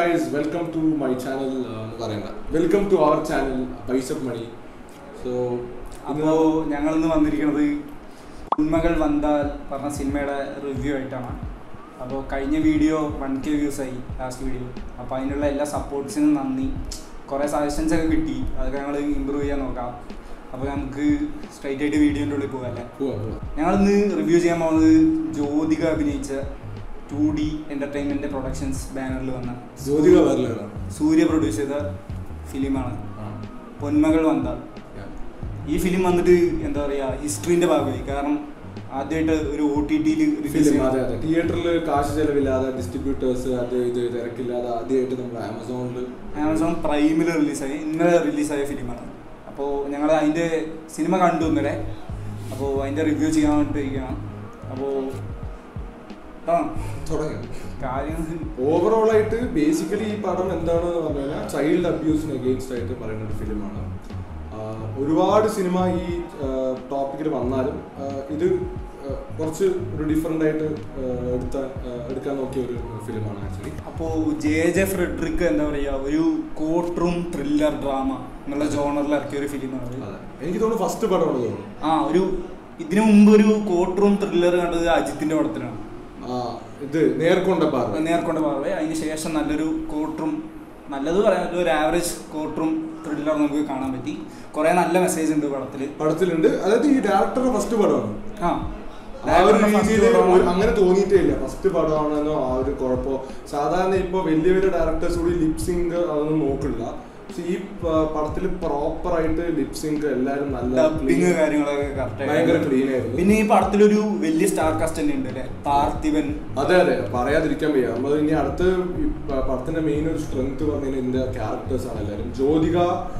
Guys welcome to my channel എന്ന് പറയണ്ട welcome to our channel bicep money so അപ്പോൾ ഞങ്ങളിന്ന് വന്നിരിക്കുന്നത് ഉണ്മകൾ വന്താൽ പറഞ്ഞ സിനിമയുടെ റിവ്യൂ ആയിട്ടാണ് അപ്പോൾ കഴിഞ്ഞ വീഡിയോ വൺ കെ വ്യൂസ് ആയി ലാസ്റ്റ് വീഡിയോ അപ്പോൾ അതിനുള്ള എല്ലാ സപ്പോർട്ട്സിനും നന്ദി കുറേ സജഷൻസ് ഒക്കെ കിട്ടി അതൊക്കെ ഞങ്ങൾ ഇമ്പ്രൂവ് ചെയ്യാൻ നോക്കാം അപ്പോൾ നമുക്ക് സ്ട്രൈറ്റ് ആയിട്ട് വീഡിയോൻ്റെ ഉള്ളിൽ പോകാം അല്ലേ പോവാം പോവാം ഞങ്ങളിന്ന് റിവ്യൂ ചെയ്യാൻ പോകുന്നത് ജ്യോതിക അഭിനയിച്ച ടു ഡി എൻ്റർടൈൻമെൻറ്റ് പ്രൊഡക്ഷൻസ് ബാനറിൽ വന്ന ജ്യോതിക വരലാണ് സൂര്യ പ്രൊഡ്യൂസ് ചെയ്ത ഫിലിമാണ് പൊന്മകൾ വന്താൽ ഈ ഫിലിം വന്നിട്ട് എന്താ പറയാ ഹിസ്റ്ററിന്റെ ഭാഗമായി കാരണം ആദ്യമായിട്ട് ഒരു ഒ ടി ടിയിൽ ഫിലിം അതെ അതെ തിയേറ്ററിൽ കാശ് ചെലവില്ലാതെ ഡിസ്ട്രിബ്യൂട്ടേഴ്സ് അത് ഇത് തിരക്കില്ലാതെ ആദ്യമായിട്ട് നമ്മൾ ആമസോണിൽ ആമസോൺ പ്രൈമിൽ റിലീസായി ഇന്നലെ റിലീസായ ഫിലിമാണ് അപ്പോൾ ഞങ്ങൾ അതിൻ്റെ സിനിമ കണ്ടു ഇന്നലെ അപ്പോൾ അതിൻ്റെ റിവ്യൂ ചെയ്യാൻ വേണ്ടിയിരിക്കുകയാണ് അപ്പോൾ ആ തുടങ്ങി കാര്യം ഓവറോൾ ആയിട്ട് ബേസിക്കലി ഈ പടം എന്താണെന്ന് പറഞ്ഞു കഴിഞ്ഞാൽ ചൈൽഡ് അബ്യൂസിന് അഗെയിൻസ്റ്റ് ആയിട്ട് പറയുന്ന ഒരു ഫിലിമാണ് ഒരുപാട് സിനിമ ഈ ടോപ്പിക്കിൽ വന്നാലും ആ, ഇത് ആ, കുറച്ച് ഒരു ഡിഫറെൻ്റ് ആയിട്ട് ആ, എടുത്ത ആ, എടുക്കാൻ നോക്കിയ ഒരു ഫിലിമാണ് ആക്ച്വലി അപ്പോൾ ജെ ജെ ഫ്രെഡറിക്ക് എന്താ പറയുക ഒരു കോർട്ട് റൂം ത്രില്ലർ ഡ്രാമ എന്നുള്ള ജോണറിൽ ഇറക്കിയ ഒരു ഫിലിമാണ് അതെ എനിക്ക് തോന്നുന്നു ഫസ്റ്റ് പടമാണ് തോന്നുന്നു ആ ഒരു ഇതിനു മുമ്പ് ഒരു കോർട്ട് റൂം ത്രില്ലർ കണ്ടത് അജിത്തിന്റെ പടത്തിലാണ് ആ, ഇത് നേർക്കൊണ്ട പാർവ നേർക്കൊണ്ട പാർവ അതിന് ശേഷം നല്ലൊരു കോർട്ട് റൂം നല്ലത് പറയാൻ പറ്റില്ല, ഒരു ആവറേജ് കോർട്ട് റൂം ത്രില്ലർ നമുക്ക് കാണാൻ പറ്റി കുറെ നല്ല മെസ്സേജ് ഉണ്ട് പടത്തിൽ പടത്തിലുണ്ട് അതായത് ഈ ഡയറക്ടറുടെ ഫസ്റ്റ് പടമാണ് ആ ആ ഒരു Director ന്റെ first രീതിയിൽ പടമാണ്. അങ്ങനെ തോന്നിയിട്ടേ ഇല്ല ഫസ്റ്റ് പടമാണെന്നോ ആ ഒരു കുഴപ്പമോ സാധാരണ ഇപ്പൊ വലിയ വലിയ ഡയറക്ടേഴ്സ് കൂടി ലിപ്സിങ്ക് അതൊന്നും നോക്കില്ല പക്ഷെ ഈ പടത്തിൽ പ്രോപ്പർ ആയിട്ട് ലിപ്സിങ്ക് എല്ലാരും നല്ല ഡബിങ് clean- കാര്യങ്ങളൊക്കെ കറക്റ്റ് ഭയങ്കര ക്ലീൻ ആയിരുന്നു പിന്നെ ഈ പടത്തിലൊരു വലിയ സ്റ്റാർ കാസ്റ്റ് തന്നെ ഉണ്ട് അല്ലെ പാർത്ഥിവൻ അതെ അതെ പറയാതിരിക്കാൻ വയ്യ നമ്മൾ ഇനി അടുത്ത് ഈ പ- പടത്തിന്റെ മെയിൻ ഒരു സ്ട്രെങ്ത് പറഞ്ഞാൽ ഇതിന്റെ ക്യാരക്ടേഴ്സ് ആണ് എല്ലാവരും ജ്യോതിക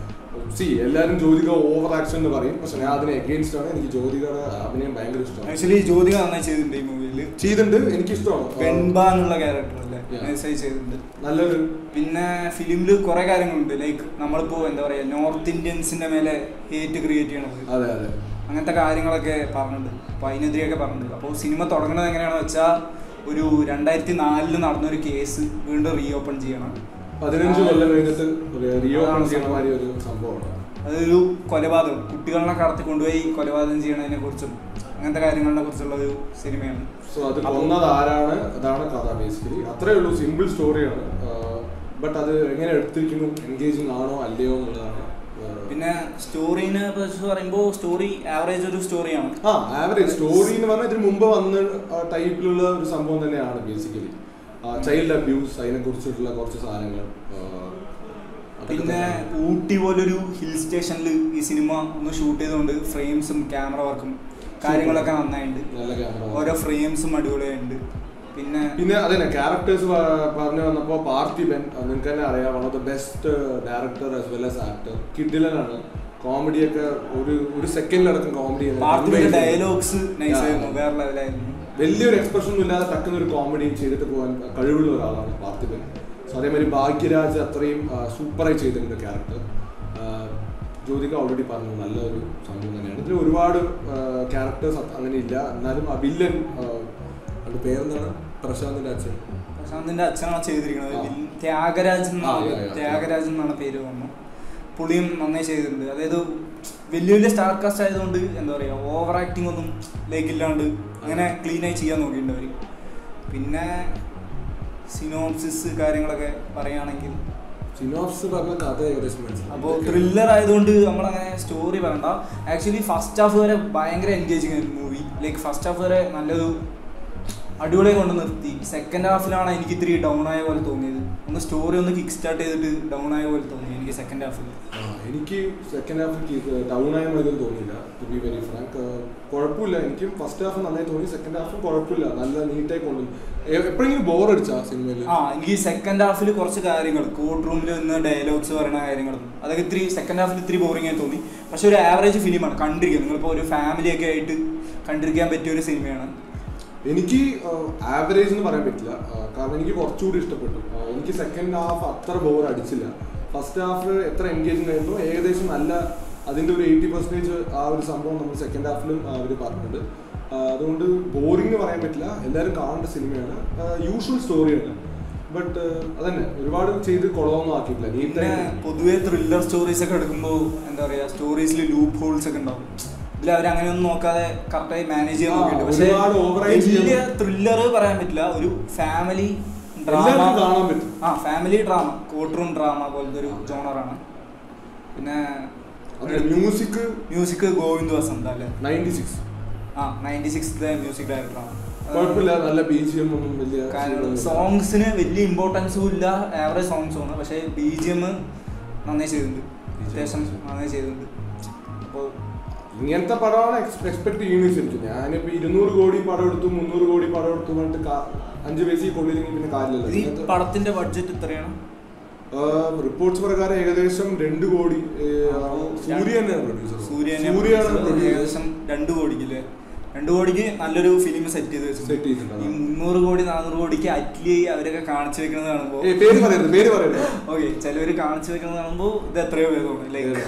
സി എല്ലാവരും ജ്യോതിക ഓവർ ആക്ഷൻ എന്ന് പറയും പക്ഷെ ഞാൻ അതിന് എഗെയിൻസ്റ്റ് ആണ് എനിക്ക് ജ്യോതികയുടെ അഭിനയം ഭയങ്കര ഇഷ്ടമാണ് ആക്ച്വലി ജ്യോതിക നന്നായി ചെയ്തിട്ടുണ്ട് ഈ മൂവിയിൽ ചെയ്തിട്ടുണ്ട് എനിക്ക് ഇഷ്ടമാണ് വെൺബ എന്നുള്ള ക്യാരക്ടർ അല്ലേ Yeah. നൈസായി ചെയ്തിട്ടുണ്ട് നല്ലൊരു പിന്നെ ഫിലിമിൽ കുറെ കാര്യങ്ങളുണ്ട് ലൈക്ക് നമ്മളിപ്പോ എന്താ പറയാ നോർത്ത് ഇന്ത്യൻസിന്റെ മേലെ ഹേറ്റ് ക്രിയേറ്റ് ചെയ്യണത് അതെ അതെ അങ്ങനത്തെ കാര്യങ്ങളൊക്കെ പറഞ്ഞിട്ടുണ്ട് അപ്പോൾ അതിനെതിരെയൊക്കെ പറഞ്ഞിട്ടുണ്ട് അപ്പോൾ സിനിമ തുടങ്ങുന്നത് എങ്ങനെയാണെന്ന് വെച്ചാൽ ഒരു രണ്ടായിരത്തി നാലില് നടന്ന ഒരു കേസ് വീണ്ടും റീ ഓപ്പൺ ചെയ്യണം പതിനഞ്ച് കൊല്ലം കഴിഞ്ഞിട്ട് റിയോ അതാണ് ചെയ്യുന്ന സംഭവം. മാതിരി ഒരു സംഭവമാണ് അതൊരു കൊലപാതകം കുട്ടികളെ കടത്തി കൊണ്ടുപോയി കൊലപാതകം ചെയ്യണതിനെ കുറിച്ചും അങ്ങനത്തെ കാര്യങ്ങളെ കുറിച്ചുള്ള ഒരു സിനിമയാണ് സോ അത് അപ്പൊ- കൊന്നത് ആരാണ് അതാണ് കഥ ബേസിക്കലി അത്രേ ഉള്ളൂ സിമ്പിൾ സ്റ്റോറിയാണ് ബട്ട് അത് എങ്ങനെ എടുത്തിരിക്കുന്നു എൻഗേജിങ് ആണോ അല്ലയോ എന്നുള്ളതാണ് ആ, പിന്നെ സ്റ്റോറീനെ കുറിച്ച് പറയുമ്പോൾ സ്റ്റോറി ആവറേജ് ഒരു സ്റ്റോറിയാണ് ആ ആവറേജ് സ്റ്റോറി എന്ന് പറഞ്ഞാൽ ഇതിന് മുമ്പ് വന്ന ടൈപ്പിലുള്ള ഒരു സംഭവം തന്നെയാണ് ബേസിക്കലി ചൈൽഡ് അബ്യൂസ് അതിനെ കുറിച്ചിട്ടുള്ള കുറച്ച് സാധനങ്ങൾ ആ, അതൊക്കെ പിന്നെ തന്നെ. ഊട്ടി പോലൊരു ഹിൽ സ്റ്റേഷനിൽ ഈ സിനിമ ഒന്ന് ഷൂട്ട് ചെയ്തുകൊണ്ട് ഫ്രെയിംസും ക്യാമറ വർക്കും കാര്യങ്ങളൊക്കെ നന്നായിട്ടുണ്ട് നല്ല ക്യാമറ ഓരോ ഫ്രെയിംസും അടിപൊളിയായിട്ടുണ്ട് പിന്നെ പിന്നെ അതന്നെ ക്യാരക്ടേഴ്സ് പറഞ്ഞു വന്നപ്പോ പാർത്ഥിബൻ അത് നിങ്ങൾക്ക് തന്നെ അറിയാം one of the best director as well as actor കിഡിലനാണ് കോമഡി ഒക്കെ ഒരു ഒരു സെക്കൻഡിലടക്കം കോമഡി പാർട്ടിയുടെ ഡയലോഗ്സ് നൈസ് ആയിരുന്നു വേറെ ലെവലായിരുന്നു വലിയൊരു എക്സ്പ്രഷൻ ഒന്നും ഇല്ലാതെ ടക്കുന്ന ഒരു കോമഡി ചെയ്തിട്ട് പോകാൻ കഴിവുള്ള ഒരാളാണ് പാർത്ഥിബൻ സോ അതേമാതിരി ഭാഗ്യരാജ് അത്രയും സൂപ്പറായി ചെയ്തിട്ടുണ്ട് ക്യാരക്ടർ ജ്യോതിക ഓൾറെഡി പറഞ്ഞു നല്ലൊരു സംഭവം തന്നെയാണ് ഇതിൽ ഒരുപാട് ക്യാരക്ടേഴ്സ് അങ്ങനെ ഇല്ല എന്നാലും ആ വില്ലൻ അവരുടെ പേരെന്താണ് പ്രശാന്തിന്റെ അച്ഛൻ പ്രശാന്തിന്റെ അച്ഛനാണ് ചെയ്തിരിക്കുന്നത് ആ. വിൽ- ത്യാഗരാജ് ആ, എന്നാണ് yeah, yeah. ത്യാഗരാജ് എന്നാണ് പേര് വന്നു പുള്ളിയും നന്നായി ചെയ്തിട്ടുണ്ട് അതായത് വലിയ വലിയ സ്റ്റാർ കാസ്റ്റ് ആയതുകൊണ്ട് എന്താ പറയുക ഓവർ ആക്ടിംഗ് ഒന്നും ലൈക്ക് ഇല്ലാണ്ട് അങ്ങനെ ക്ലീൻ ആയി ചെയ്യാൻ നോക്കിയിട്ടുണ്ട് അവർ പിന്നെ സിനോപ്സിസ് കാര്യങ്ങളൊക്കെ പറയുകയാണെങ്കിൽ സിനോപ്സ് പറഞ്ഞ കഥ ഏകദേശം മനസ്സിലായി അപ്പോൾ ത്രില്ലർ ആയതുകൊണ്ട് നമ്മളങ്ങനെ സ്റ്റോറി പറയണ്ട ആക്ച്വലി ഫസ്റ്റ് ഹാഫ് വരെ ഭയങ്കര എൻഗേജിങ് ആയിരുന്നു മൂവി ലൈക്ക് ഫസ്റ്റ് ഹാഫ് വരെ നല്ലൊരു അടിപൊളിയെ കൊണ്ട് നിർത്തി സെക്കൻഡ് ഹാഫിലാണ് എനിക്ക് ഇത്തിരി ഡൗൺ ആയ പോലെ തോന്നിയത് ഒന്ന് സ്റ്റോറി ഒന്ന് കിക്ക് സ്റ്റാർട്ട് ചെയ്തിട്ട് ഡൗൺ ആയ പോലെ തോന്നി എനിക്ക് സെക്കൻഡ് ഹാഫിൽ ആ, എനിക്ക് സെക്കൻഡ് ഹാഫ് ഡൗൺ ആയ മാതിരി തോന്നിയില്ല ടു ബി വെരി ഫ്രാങ്ക് കുഴപ്പമില്ല എനിക്കും ഫസ്റ്റ് ഹാഫ് നന്നായി തോന്നി സെക്കൻഡ് ഹാഫും കുഴപ്പമില്ല നല്ല നീറ്റായി കൊണ്ടു എപ്പോഴെങ്കിലും ബോർ അടിച്ചാ സിനിമയിൽ ആ എനിക്ക് സെക്കൻഡ് ഹാഫിൽ കുറച്ച് കാര്യങ്ങൾ കോർട്ട് റൂമിൽ നിന്ന് ഡയലോഗ്സ് പറയുന്ന കാര്യങ്ങളും അതൊക്കെ ഇത്തിരി സെക്കൻഡ് ഹാഫിൽ ഇത്തിരി ബോറിംഗ് ആയി തോന്നി പക്ഷെ ഒരു ആവറേജ് ഫിലിമാണ് കണ്ടിരിക്കുക നിങ്ങളിപ്പോൾ ഒരു ഫാമിലിയൊക്കെ ആയിട്ട് കണ്ടിരിക്കാൻ പറ്റിയ ഒരു സിനിമയാണ് എനിക്ക് ആവറേജ് എന്ന് പറയാൻ പറ്റില്ല ആ, കാരണം എനിക്ക് കുറച്ചുകൂടി ഇഷ്ടപ്പെട്ടു ആ, എനിക്ക് സെക്കൻഡ് ഹാഫ് അത്ര ബോർ അടിച്ചില്ല ഫസ്റ്റ് ഹാഫ് എത്ര എൻഗേജിങ് ആയിരുന്നു ഏകദേശം നല്ല അതിന്റെ ഒരു എയ്റ്റി പെർസെൻറ്റേജ് ആ ഒരു സംഭവം നമ്മൾ സെക്കൻഡ് ഹാഫിലും അവർ പറഞ്ഞിട്ടുണ്ട് ആ, അതുകൊണ്ട് ബോറിംഗ് എന്ന് പറയാൻ പറ്റില്ല എല്ലാവരും കാണേണ്ട സിനിമയാണ് യൂഷ്വൽ സ്റ്റോറിയാണ് ബട്ട് അതന്നെ ഒരുപാട് ചെയ്ത് കുളമൊന്നും ആക്കിയിട്ടില്ല പിന്നെ നീറ്റായിട്ട് പൊതുവെ ത്രില്ലർ സ്റ്റോറീസ് ഒക്കെ എടുക്കുമ്പോൾ എന്താ പറയാ സ്റ്റോറീസിൽ ലൂപ്പ് ഹോൾസ് ഒക്കെ ഉണ്ടാവും ഇതിൽ അവർ അങ്ങനെയൊന്നും നോക്കാതെ കറക്റ്റായി മാനേജ് ചെയ്യാൻ ആ, നോക്കിയിട്ടുണ്ട് പക്ഷേ ഒരുപാട് override വലിയ ചെയ്യാൻ- ത്രില്ലർ പറയാൻ പറ്റില്ല ഒരു ഫാമിലി ഡ്രാമ എല്ലാവർക്കും കാണാൻ പറ്റും. ആ family drama courtroom drama പോലത്തെ ഒരു ജോണറാണ് പിന്നെ അത് മ്യൂസിക് മ്യൂസിക് ഗോവിന്ദ് വസന്ത അല്ലേ നയൻറ്റി സിക്സ് ആ നയൻറ്റി സിക്സ് മ്യൂസിക് ഡയറക്ടറാണ് കുഴപ്പമില്ല നല്ല ബി ജി എം ഒന്നും വലിയ കാരണം സോങ്സിന് വലിയ ഇമ്പോർട്ടൻസും ഇല്ല ആവറേജ് സോങ്സും ആണ് പക്ഷേ ബി ജി എം നന്നായി ചെയ്തിട്ടുണ്ട് അത്യാവശ്യം നന്നായി ചെയ്തിട്ടുണ്ട് അപ്പോൾ ഇങ്ങനത്തെ പടമാണ് എക്സ്പെക്ട് ചെയ്യുന്നത് ശരിക്കും ഞാനിപ്പോ ഇരുന്നൂറ് കോടി പടം എടുത്തു മുന്നൂറ് കോടി പടം എടുത്തു പറഞ്ഞിട്ട് കാ- അഞ്ച് പൈസ കൊള്ളില്ലെങ്കിൽ പിന്നെ ഈ കാര്യമില്ലല്ലോ പടത്തിന്റെ ബഡ്ജറ്റ് എത്രയാണ് റിപ്പോർട്ട്സ് പ്രകാരം ഏകദേശം രണ്ട് കോടി ഏഹ്, സൂര്യ തന്നെയാണ് പ്രൊഡ്യൂസർ സൂര്യനെ സൂര്യാണ് producer. പ്രൊഡ്യൂസർ ഏകദേശം രണ്ട് കോടിക്ക് അല്ലേ രണ്ട് കോടിക്ക് നല്ലൊരു ഫിലിം സെറ്റ് ചെയ്ത് Set വെച്ചിട്ടുണ്ട് ചെയ്തിട്ടുണ്ട്. ഈ മുന്നൂറ് കോടി നാനൂറ് കോടിക്ക് അറ്റ്ലി അവരൊക്കെ കാണിച്ചു വെക്കുന്നത് കാണുമ്പോൾ ഏയ് പേര് പറയരുത് പേര് പറയരുത് ഓക്കെ ചിലവര് കാണിച്ചു വെക്കുന്നത് കാണുമ്പോൾ ഇത് എത്രയോ ഭേദമാണ് ലൈക്ക്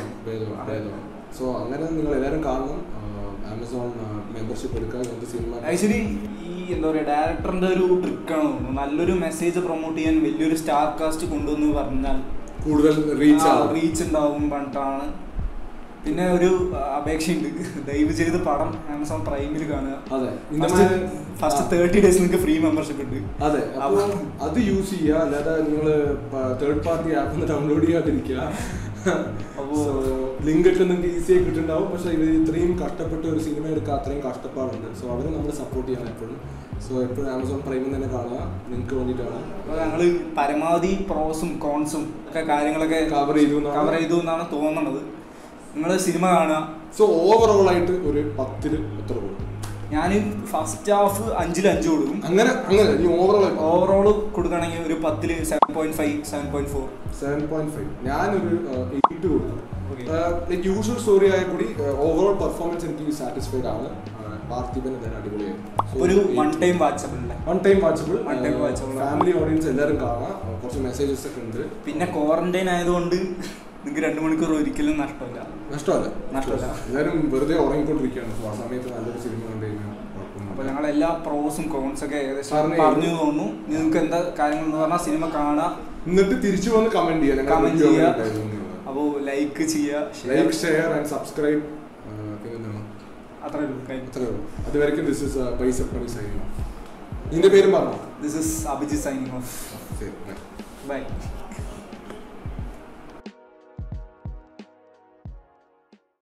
സോ അങ്ങനെ നിങ്ങൾ എല്ലാവരും കാണണം ആമസോൺ മെമ്പർഷിപ്പ് എടുക്കുക ഇങ്ങനത്തെ സിനിമ ആക്ച്വലി ഈ എന്താ പറയുക ഡയറക്ടറിന്റെ ഒരു ട്രിക്കാണ് തോന്നുന്നു നല്ലൊരു മെസ്സേജ് പ്രൊമോട്ട് ചെയ്യാൻ വലിയൊരു സ്റ്റാർ കാസ്റ്റ് കൊണ്ടുവന്ന് പറഞ്ഞാൽ കൂടുതൽ റീച്ച് ആവും റീച്ച് ഉണ്ടാവും പറഞ്ഞിട്ടാണ് പിന്നെ ഒരു ആ, അപേക്ഷയുണ്ട് ദയവ് ചെയ്ത് പടം ആമസോൺ പ്രൈമിൽ കാണുക അതെ ഇന്നത്തെ ഫസ്റ്റ് തേർട്ടി ഡേയ്സ് നിങ്ങൾക്ക് ഫ്രീ മെമ്പർഷിപ്പ് ഉണ്ട് അതെ അപ്പൊ അത് യൂസ് ചെയ്യുക അല്ലാതെ നിങ്ങൾ തേർഡ് പാർട്ടി ആപ്പ് ഡൗൺലോഡ് ചെയ്യാതിരിക്കുക അപ്പോ- ലിങ്ക് ഒക്കെ നിങ്ങൾക്ക് ഈസി ആയി കിട്ടുന്നുണ്ടാവും പക്ഷെ ഇവർ ഇത്രയും കഷ്ടപ്പെട്ട് ഒരു സിനിമ എടുക്കാൻ അത്രയും കഷ്ടപ്പാടുണ്ട് സോ അവരെ നമ്മൾ സപ്പോർട്ട് ചെയ്യണം എപ്പോഴും സോ എപ്പോഴും ആമസോൺ പ്രൈമിൽ തന്നെ കാണുക നിങ്ങൾക്ക് വേണ്ടിയിട്ടാണ് അപ്പോൾ ഞങ്ങൾ പരമാവധി പ്രോസും കോൺസും ഒക്കെ കാര്യങ്ങളൊക്കെ Cover ചെയ്തു എന്നാണ്. കവർ ചെയ്തു എന്നാണ് തോന്നുന്നത് നിങ്ങൾ സിനിമ കാണുക സോ ഓവറോൾ ആയിട്ട് ഒരു പത്തില് എത്ര കൊടുക്കും ഞാൻ ഫസ്റ്റ് ഹാഫ് അഞ്ചിൽ അഞ്ച് കൊടുക്കും അങ്ങനെ അങ്ങനെ നീ ഓവറോൾ ഓവറോൾ കൊടുക്കുകയാണെങ്കിൽ ഒരു പത്തില് seven point five seven point four seven point five ഞാനൊരു എയ്റ്റ് കൊടുക്കും Okay. ലൈക്ക് യൂഷ്വൽ സ്റ്റോറി ആയ കൂടി ഓവറോൾ പെർഫോമൻസ് എനിക്ക് സാറ്റിസ്ഫൈഡ് ആണ് Uh, പാർത്ഥിപൻ എന്തായാലും അടിപൊളിയായിരുന്നു ഒരു വൺ ടൈം വാച്ചബിൾ അല്ലേ one time watchable One time watchable. Family audience എല്ലാവരും കാണാം Uh, കുറച്ച് മെസ്സേജസ് ഒക്കെ ഉണ്ട് പിന്നെ ക്വാറന്റൈൻ ആയതുകൊണ്ട് നിങ്ങൾക്ക് രണ്ട് മണിക്കൂർ ഒരിക്കലും നഷ്ടമില്ല നഷ്ടമല്ല നഷ്ടമല്ല. എല്ലാവരും വെറുതെ ഉറങ്ങിക്കൊണ്ടിരിക്കുകയാണ് സോ ആ സമയത്ത് നല്ലൊരു സിനിമ കണ്ടു കഴിഞ്ഞാൽ കുഴപ്പമൊന്നുമില്ല. അപ്പൊ ഞങ്ങൾ എല്ലാ പ്രോസും കോൺസ് ഒക്കെ ഏകദേശം പറഞ്ഞു പറഞ്ഞു തോന്നുന്നു നിങ്ങൾക്ക് എന്താ കാര്യങ്ങൾ എന്ന് പറഞ്ഞാൽ സിനിമ കാണുക എന്നിട്ട് തിരിച്ചു വന്ന് കമന്റ് ചെയ്യാം കമന്റ് ചെയ്യുക അപ്പോൾ ലൈക്ക് ചെയ്യുക ലൈക്ക് ഷെയർ ആൻഡ് സബ്സ്ക്രൈബ് പിന്നെ അത്രേ ഉള്ളൂ കാര്യം അത്രേ ഉള്ളൂ അതുവരെയ്ക്കും this is bicep money signing ഇതിന്റെ പേരും പറഞ്ഞു this is Abhijith signing off ശരി ബൈ ബൈ